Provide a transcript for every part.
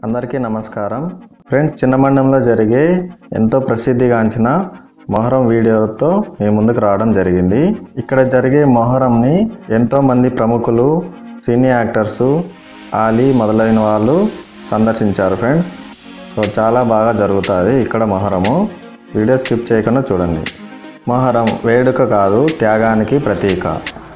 అందరికీ నమస్కారం ఫ్రెండ్స్ చిన్నమండంలో జరిగే ఎంతో ప్రసిద్ధిగాంచిన మొహరం వీడియోతో మీ ముందుకు రావడం జరిగింది ఇక్కడ జరిగే మొహరంని ఎంతో మంది ప్రముఖులు సినీ యాక్టర్సు ఆలీ మొదలైన వాళ్ళు సందర్శించారు ఫ్రెండ్స్ సో చాలా బాగా జరుగుతుంది ఇక్కడ మొహరము వీడియో స్కిప్ చేయకుండా చూడండి మొహరం వేడుక కాదు త్యాగానికి ప్రతీక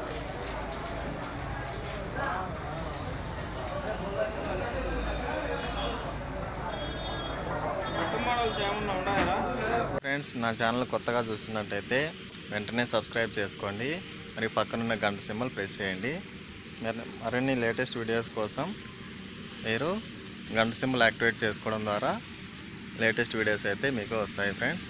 ఫ్రెండ్స్ నా ఛానల్ కొత్తగా చూస్తున్నట్టయితే వెంటనే సబ్స్క్రైబ్ చేసుకోండి మరియు పక్కనున్న గంట సింబల్ ప్రెస్ చేయండి మరి- మరిన్ని లేటెస్ట్ వీడియోస్ కోసం మీరు గంట సింబల్ యాక్టివేట్ చేసుకోవడం ద్వారా లేటెస్ట్ వీడియోస్ అయితే మీకు వస్తాయి ఫ్రెండ్స్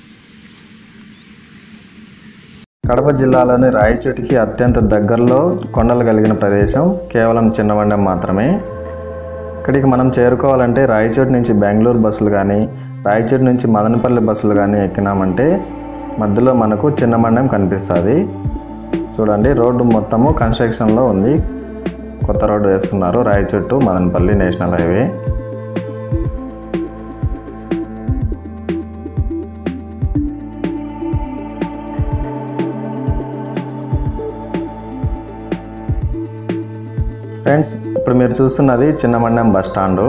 కడప జిల్లాలోని రాయచోటికి అత్యంత దగ్గరలో కొండలు కలిగిన ప్రదేశం కేవలం చిన్నమండం మాత్రమే ఇక్కడికి మనం చేరుకోవాలంటే రాయచోటి నుంచి బెంగళూరు బస్సులు కానీ రాయచోటి నుంచి మదనపల్లి బస్సులు కానీ ఎక్కినామంటే మధ్యలో మనకు చిన్నమండం కనిపిస్తుంది చూడండి రోడ్డు మొత్తము కన్స్ట్రక్షన్లో ఉంది కొత్త రోడ్డు వేస్తున్నారు Rayachoti Madanapalle national highway friends ఇప్పుడు మీరు చూస్తున్నది Chinnamandem bus stand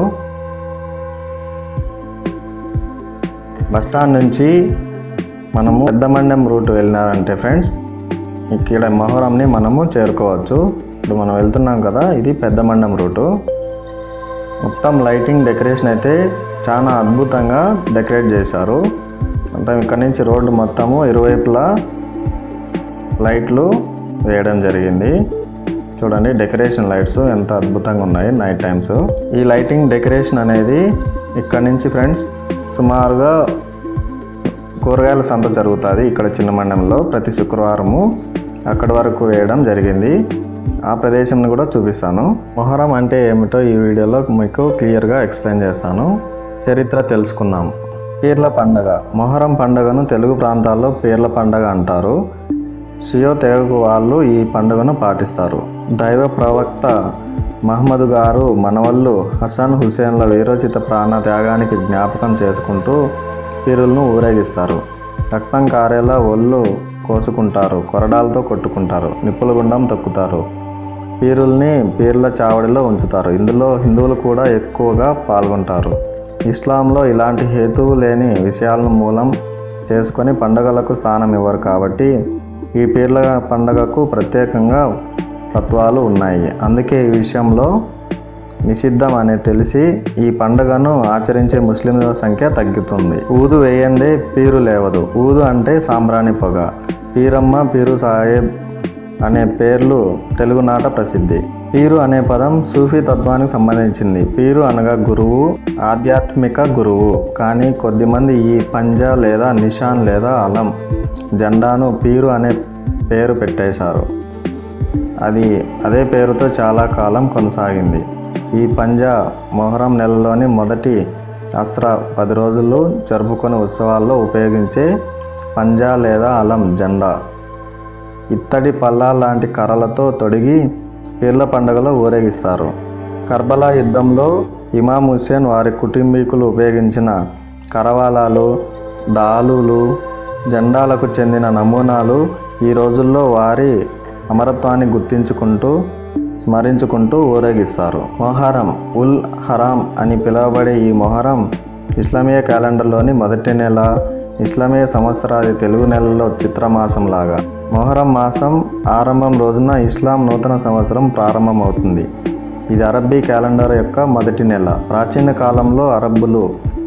bus stand నుంచి మనము పెద్దమండం రూట్ వెళ్ళినారంటే ఫ్రెండ్స్ ఇక్కడ మొహరంని మనము చేరుకోవచ్చు ఇప్పుడు మనం వెళ్తున్నాం కదా ఇది పెద్దమండం రూటు మొత్తం లైటింగ్ డెకరేషన్ అయితే చాలా అద్భుతంగా డెకరేట్ చేశారు మొత్తం ఇక్కడ నుంచి రోడ్డు మొత్తము ఇరువైపులా లైట్లు వేయడం జరిగింది చూడండి డెకరేషన్ లైట్స్ ఎంత అద్భుతంగా ఉన్నాయి నైట్ టైమ్స్ ఈ లైటింగ్ డెకరేషన్ అనేది ఇక్కడ నుంచి ఫ్రెండ్స్ సుమారుగా కూరగాయల సంత జరుగుతుంది ఇక్కడ చిన్న మండలంలో ప్రతి శుక్రవారము అక్కడి వరకు వేయడం జరిగింది ఆ ప్రదేశంని కూడా చూపిస్తాను మొహరం అంటే ఏమిటో ఈ వీడియోలో మీకు క్లియర్గా ఎక్స్ప్లెయిన్ చేస్తాను చరిత్ర తెలుసుకుందాం పీర్ల పండగ మొహరం పండుగను తెలుగు ప్రాంతాల్లో పీర్ల పండగ అంటారు షియో తెగకు వాళ్ళు ఈ పండుగను పాటిస్తారు దైవ ప్రవక్త మహమ్మద్ గారు మనవళ్ళు హసన్ హుసేన్ల వీరోచిత ప్రాణ త్యాగానికి జ్ఞాపకం చేసుకుంటూ పీరులను ఊరేగిస్తారు రక్తం కారేలా ఒళ్ళు కోసుకుంటారు కొరడాలతో కొట్టుకుంటారు నిప్పుల గుండం తొక్కుతారు పీరుల్ని పీర్ల చావడిలో ఉంచుతారు ఇందులో హిందువులు కూడా ఎక్కువగా పాల్గొంటారు ఇస్లాంలో ఇలాంటి హేతువు లేని విషయాలను మూలం చేసుకొని పండుగలకు స్థానం ఇవ్వరు కాబట్టి ఈ పీర్ల పండగకు ప్రత్యేకంగా తత్వాలు ఉన్నాయి అందుకే ఈ విషయంలో నిషిద్ధం అనే తెలిసి ఈ పండుగను ఆచరించే ముస్లింల సంఖ్య తగ్గుతుంది ఊదు వేయందే పీరు లేవదు ఊదు అంటే సాంబ్రాణి పొగ పీరమ్మ పీరు సాహెబ్ అనే పేర్లు తెలుగునాట ప్రసిద్ధి పీరు అనే పదం సూఫీ తత్వానికి సంబంధించింది పీరు అనగా గురువు ఆధ్యాత్మిక గురువు కానీ కొద్దిమంది ఈ పంజా లేదా నిషాన్ లేదా అలం జెండాను పీరు అనే పేరు పెట్టేశారు అది అదే పేరుతో చాలా కాలం కొనసాగింది ఈ పంజా మొహరం నెలలోని మొదటి అస్రా పది రోజులు జరుపుకునే ఉత్సవాల్లో ఉపయోగించే పంజా లేదా అలం జెండా ఇత్తడి పల్లా లాంటి కర్రలతో తొడిగి పీర్ల పండుగలో ఊరేగిస్తారు కర్బలా యుద్ధంలో ఇమాం హుస్సేన్ వారి కుటుంబీకులు ఉపయోగించిన కరవాలాలు డాలులు జెండాలకు చెందిన నమూనాలు ఈ రోజుల్లో వారి అమరత్వాన్ని గుర్తించుకుంటూ స్మరించుకుంటూ ఊరేగిస్తారు మొహరం ఉల్ హరాం అని పిలువబడే ఈ మొహరం ఇస్లామీయ క్యాలెండర్లోని మొదటి నెల ఇస్లామీయ సంవత్సరాది తెలుగు నెలలో చిత్రమాసం లాగా మొహరం మాసం ఆరంభం రోజున ఇస్లాం నూతన సంవత్సరం ప్రారంభమవుతుంది ఇది అరబ్బీ క్యాలెండర్ యొక్క మొదటి నెల ప్రాచీన కాలంలో అరబ్బులు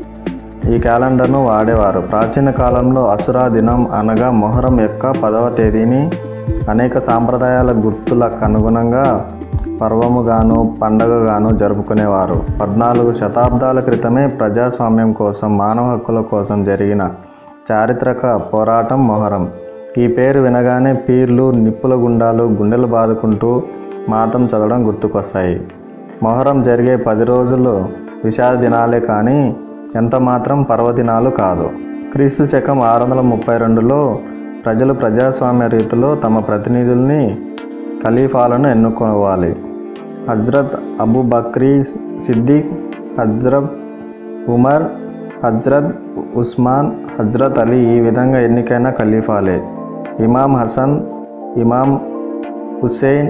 ఈ క్యాలెండర్ను వాడేవారు ప్రాచీన కాలంలో అసురా దినం అనగా మొహరం యొక్క పదవ తేదీని అనేక సాంప్రదాయాల గుర్తులకు అనుగుణంగా పర్వముగాను పండగగాను జరుపుకునేవారు పద్నాలుగు శతాబ్దాల క్రితమే ప్రజాస్వామ్యం కోసం మానవ హక్కుల కోసం జరిగిన చారిత్రక పోరాటం మొహరం ఈ పేరు వినగానే పీర్లు నిప్పుల గుండాలు గుండెలు బాదుకుంటూ మాతం చదవడం గుర్తుకొస్తాయి మొహరం జరిగే పది రోజులు విషాద దినాలే కానీ ఎంత మాత్రం పర్వదినాలు కాదు క్రీస్తు శకం ఆరు వందల ముప్పై రెండులో ప్రజలు ప్రజాస్వామ్య రీతిలో తమ ప్రతినిధుల్ని ఖలీఫాలను ఎన్నుకోవాలి హజ్రత్ అబూ బక్రీ సిద్దిక్ హజ్రత్ ఉమర్ హజ్రత్ ఉస్మాన్ హజ్రత్ అలీ ఈ విధంగా ఎన్నికైన ఖలీఫాలే ఇమాం హసన్ ఇమాం హుస్సేన్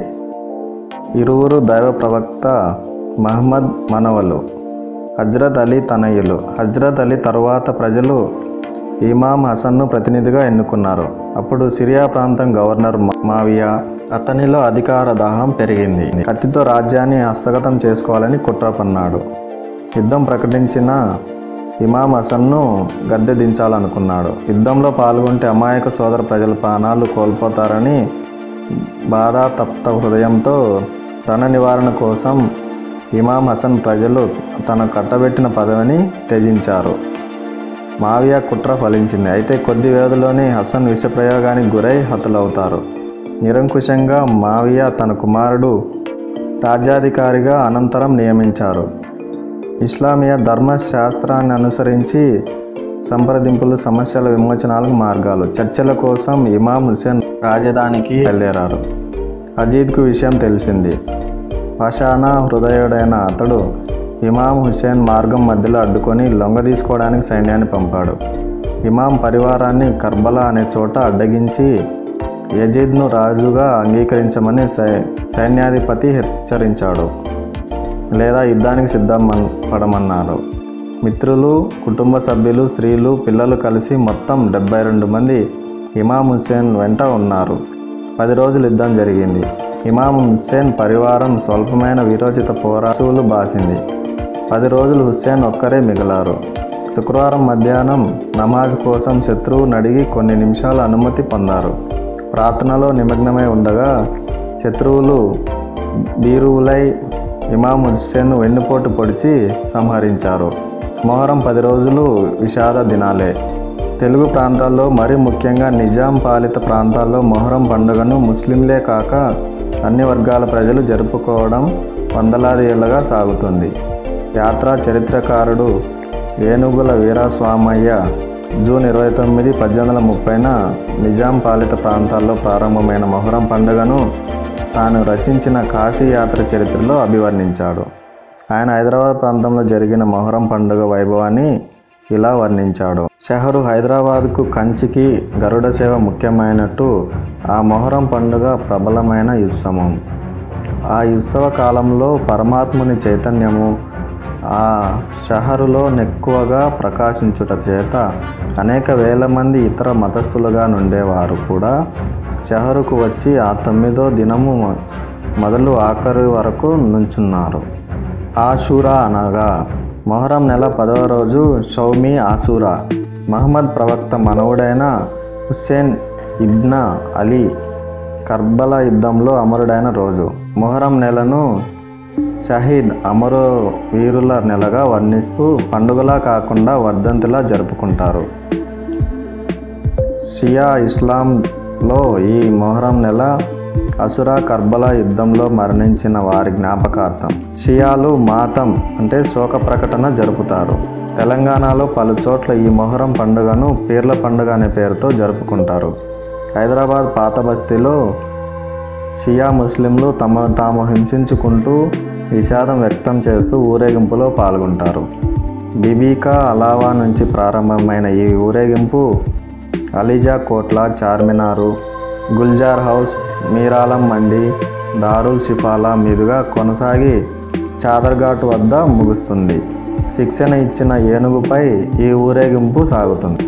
ఇరువురు దైవ ప్రవక్త మహమ్మద్ మనవలు హజ్రత్ అలీ తనయులు హజ్రత్ అలీ తరువాత ప్రజలు ఇమాం హసన్ను ప్రతినిధిగా ఎన్నుకున్నారు అప్పుడు సిరియా ప్రాంతం గవర్నర్ మా- మావియా అతనిలో అధికార దాహం పెరిగింది కత్తితో రాజ్యాన్ని హస్తగతం చేసుకోవాలని కుట్ర పన్నాడు యుద్ధం ప్రకటించిన ఇమాం హసన్ను గద్దె దించాలనుకున్నాడు యుద్ధంలో పాల్గొంటే అమాయక సోదర ప్రజల ప్రాణాలు కోల్పోతారని బాధ తప్త హృదయంతో రణ నివారణ కోసం ఇమాం హసన్ ప్రజలు తన కట్టబెట్టిన పదవిని త్యజించారు మావియా కుట్ర ఫలించింది అయితే కొద్ది వ్యవధిలోనే హసన్ విషప్రయోగానికి గురై హతులవుతారు నిరంకుశంగా మావియా తన కుమారుడు రాజ్యాధికారిగా అనంతరం నియమించారు ఇస్లామియా ధర్మశాస్త్రాన్ని అనుసరించి సంప్రదింపులు సమస్యల విమోచనాలకు మార్గాలు చర్చల కోసం ఇమాం హుసేన్ రాజధానికి బయలుదేరారు అజీద్కు విషయం తెలిసింది పాషానా హృదయుడైన అతడు ఇమాం హుసేన్ మార్గం మధ్యలో అడ్డుకొని లొంగ తీసుకోవడానికి సైన్యాన్ని పంపాడు ఇమాం పరివారాన్ని కర్బలా అనే చోట అడ్డగించి యజీద్ను రాజుగా అంగీకరించమని సై సైన్యాధిపతి హెచ్చరించాడు లేదా యుద్ధానికి సిద్ధం పడమన్నారు మిత్రులు కుటుంబ సభ్యులు స్త్రీలు పిల్లలు కలిసి మొత్తం డెబ్బై రెండు మంది ఇమాం హుస్సేన్ వెంట ఉన్నారు పది రోజులు యుద్ధం జరిగింది ఇమాం హుస్సేన్ పరివారం స్వల్పమైన విరోచిత పోరాసులు బాసింది పది రోజులు హుస్సేన్ ఒక్కరే మిగిలారు శుక్రవారం మధ్యాహ్నం నమాజ్ కోసం శత్రువుని అడిగి కొన్ని నిమిషాల అనుమతి పొందారు ప్రార్థనలో నిమగ్నమై ఉండగా శత్రువులు బీరువులై ఇమాం హుస్సేన్ వెన్నుపోటు పొడిచి సంహరించారు మొహరం పది రోజులు విషాద దినాలే తెలుగు ప్రాంతాల్లో మరి ముఖ్యంగా నిజాం పాలిత ప్రాంతాల్లో మొహరం పండుగను ముస్లింలే కాక అన్ని వర్గాల ప్రజలు జరుపుకోవడం వందలాది ఏళ్ళగా సాగుతుంది యాత్రా చరిత్రకారుడు ఏనుగుల వీరాస్వామయ్య జూన్ ఇరవై తొమ్మిది పద్దెనిమిది వందల ముప్పైన నిజాం పాలిత ప్రాంతాల్లో ప్రారంభమైన మొహరం పండుగను తాను రచించిన కాశీ యాత్ర చరిత్రలో అభివర్ణించాడు ఆయన హైదరాబాద్ ప్రాంతంలో జరిగిన మొహరం పండుగ వైభవాన్ని ఇలా వర్ణించాడు షహరు హైదరాబాద్కు కంచికి గరుడ సేవ ముఖ్యమైనట్టు ఆ మొహరం పండుగ ప్రబలమైన ఉత్సవం ఆ ఉత్సవ కాలంలో పరమాత్ముని చైతన్యము ఆ షహరులో నెక్కువగా ప్రకాశించుట చేత అనేక వేల మంది ఇతర మతస్థులుగా నుండేవారు కూడా షహరుకు వచ్చి ఆ తొమ్మిదో దినము మొ- మొదలు ఆఖరి వరకు నుంచున్నారు ఆషూరా అనగా మొహరం నెల పదవ రోజు షౌమి ఆసూరా మహమ్మద్ ప్రవక్త మనవుడైన హుస్సేన్ ఇబ్నా అలీ కర్బలా యుద్ధంలో అమరుడైన రోజు మొహరం నెలను షహీద్ అమరు వీరుల నెలగా వర్ణిస్తూ పండుగలా కాకుండా వర్ధంతిలా జరుపుకుంటారు షియా ఇస్లాంలో ఈ మొహరం నెల అసురా కర్బలా యుద్ధంలో మరణించిన వారి జ్ఞాపకార్థం షియాలు మాతం అంటే శోక ప్రకటన జరుపుతారు తెలంగాణలో పలు చోట్ల ఈ మొహరం పండుగను పీర్ల పండుగ అనే పేరుతో జరుపుకుంటారు హైదరాబాద్ పాత బస్తీలో షియా ముస్లింలు తమను తాము హింసించుకుంటూ విషాదం వ్యక్తం చేస్తూ ఊరేగింపులో పాల్గొంటారు బిబీకా అలావా నుంచి ప్రారంభమైన ఈ ఊరేగింపు అలీజా కోట్ల చార్మినారు గుల్జార్ హౌస్ మీరాలం మండి దారుల్ షిఫాలా మీదుగా కొనసాగి చాదర్ఘాట్ వద్ద ముగుస్తుంది శిక్షణ ఇచ్చిన ఏనుగుపై ఈ ఊరేగింపు సాగుతుంది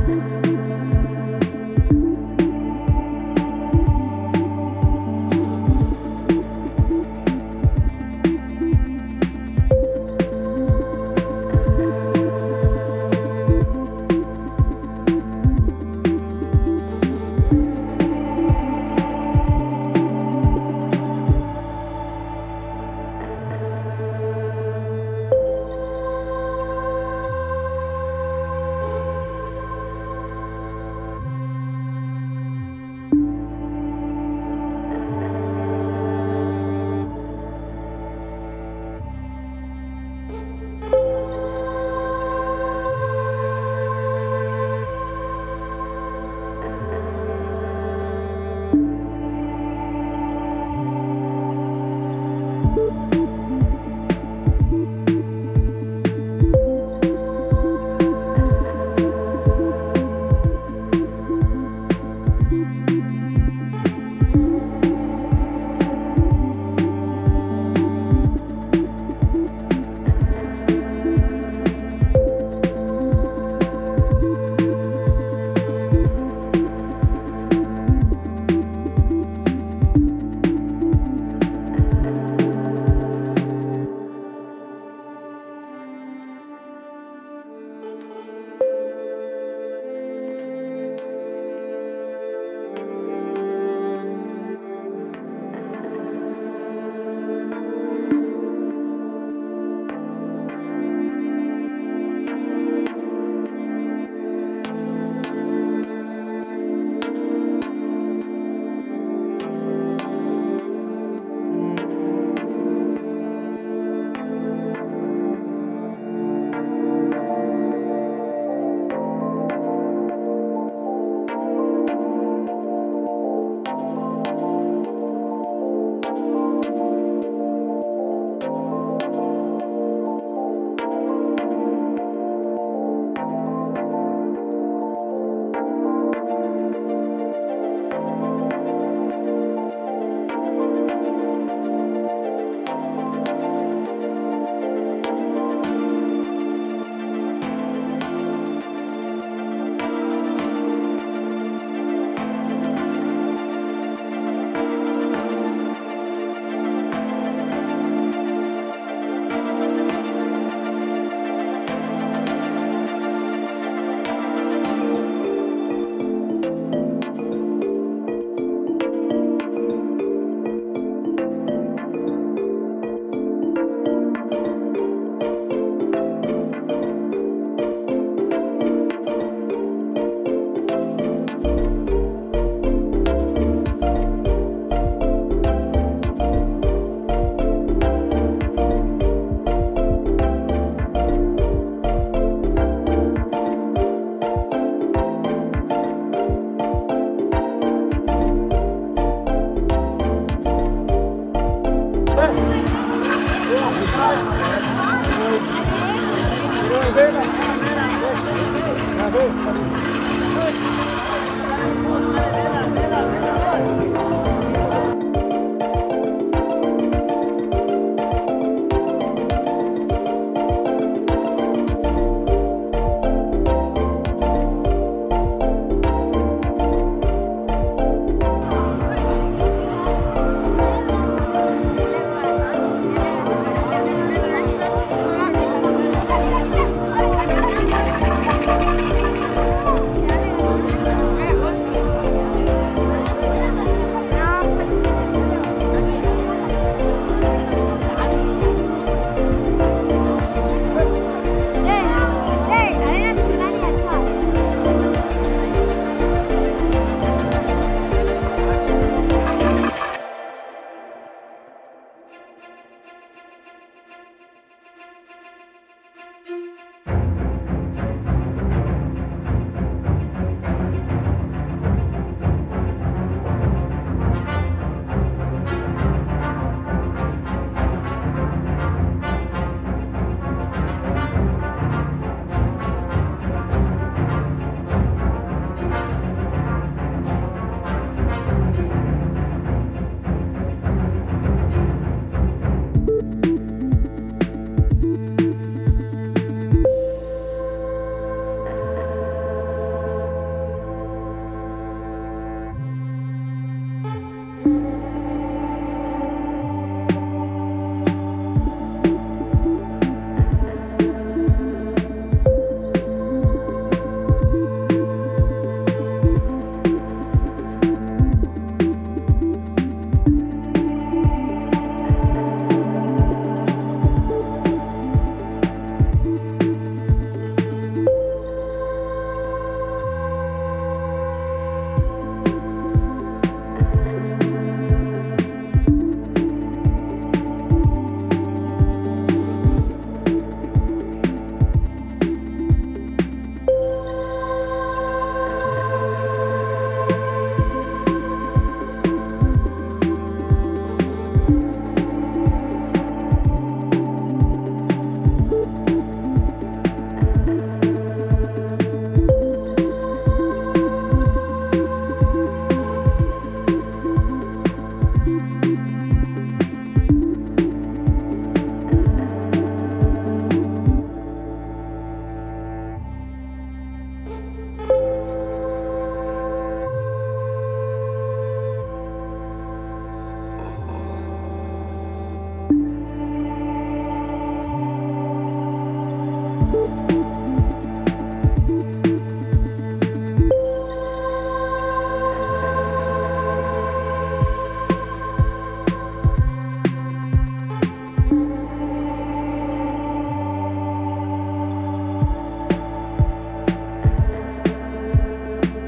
Thank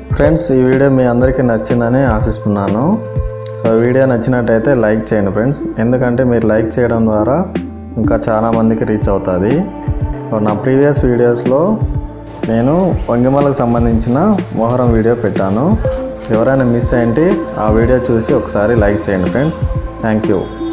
ఫ్రెండ్స్ ఈ వీడియో మీ అందరికీ నచ్చిందని ఆశిస్తున్నాను సో వీడియో నచ్చినట్టయితే లైక్ చేయండి ఫ్రెండ్స్ ఎందుకంటే మీరు లైక్ చేయడం ద్వారా ఇంకా చాలా మందికి రీచ్ అవుతుంది సో నా ప్రీవియస్ వీడియోస్లో నేను వంగిమలకు సంబంధించిన మొహరం వీడియో పెట్టాను ఎవరైనా మిస్ అయ్యింటే ఆ వీడియో చూసి ఒకసారి లైక్ చేయండి ఫ్రెండ్స్ థ్యాంక్ యూ